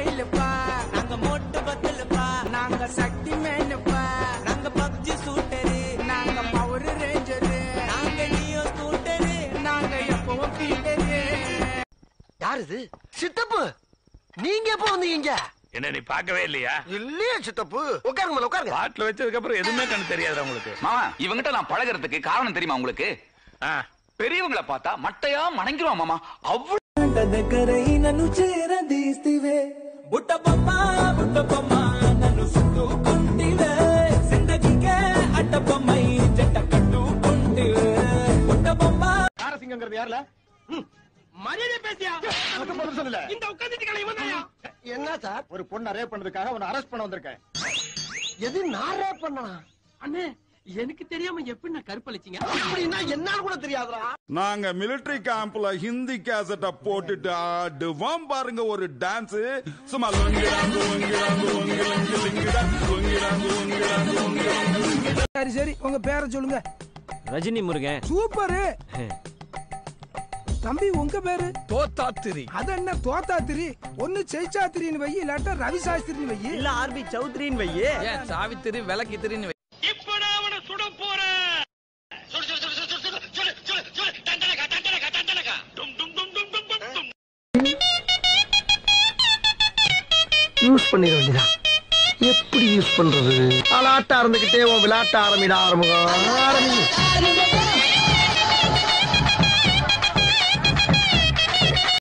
ஸ்டைலுப்பா நாங்க மோட்டு பத்தலுப்பா நாங்க சக்தி மேனுப்பா நாங்க பப்ஜி சூட்டரு நாங்க பவர் ரேஞ்சரு நாங்க நியோ ஸ்கூட்டரு நாங்க எப்பவும் பீட்டரு யார் இது சித்தப்பு நீங்க எப்போ வந்தீங்க என்ன நீ பார்க்கவே இல்லையா இல்லையே சித்தப்பு உட்காருங்க மேல உட்காருங்க பாட்டில் வச்சதுக்கு அப்புறம் எதுவுமே கண்ணு தெரியாது உங்களுக்கு மாமா இவங்கிட்ட நான் பழகுறதுக்கு காரணம் தெரியுமா உங்களுக்கு ஆ பெரியவங்களை பார்த்தா மட்டையா மணங்கிருவான் மாமா அவ்வளவு దగ్గరై నన్ను చేరదీస్తివే బుట్ట బొమ్మ బుట్ట బొమ్మ నన్ను చుట్టుకుంటివే జిందగీకే అడ్డ బొమ్మై జంట కట్టుకుంటివే బుట్ట బొమ్మ நாரசிங்கிறது யாருல மரியாதை பேசியா அதுக்கு பதில் சொல்லல இந்த உட்காந்துட்டு இவன் என்ன சார் ஒரு பொண்ணை ரேப் பண்ணதுக்காக அவனை அரெஸ்ட் பண்ண வந்திருக்கேன் எது நாரே பண்ணலாம் அண்ணே எனக்கு தெரியாம எப்படி நான் கருப்பளிச்சீங்க அப்படின்னா என்னன்னு கூட தெரியாதுடா நாங்க மிலிட்டரி கேம்ப்ல ஹிந்தி கேசட்ட போட்டுட்டு ஆடுவோம் பாருங்க ஒரு டான்ஸ் சும்மா லொங்கிடாங்கு, லொங்கிடாங்கு, லொங்கி, லொங்கி, லிங்கிடா, லொங்கிடாங்கு, லொங்கிடாங்கு, லொங்கி, லொங்கி. சரி சரி உங்க பேரை சொல்லுங்க ரஜினி முருகன் சூப்பரு தம்பி உங்க பேரு தோத்தாத்திரி அது என்ன தோத்தாத்திரி ஒண்ணு செய்சாத்திரின்னு வை இல்லாட்டா ரவி சாஸ்திரின்னு வை இல்ல ஆர்பி சௌத்ரின்னு வையே ஏன் சாவித்திரி விளக்கு திரின்னு இப்ப நான் அவனை சுட போறேன் யூஸ் பண்ணிட வேண்டியதா எப்படி யூஸ் பண்றது அலாட்டா இருந்துகிட்டே உன் விளையாட்ட ஆரம்பிடா ஆரம்பிங்க ஆரம்பி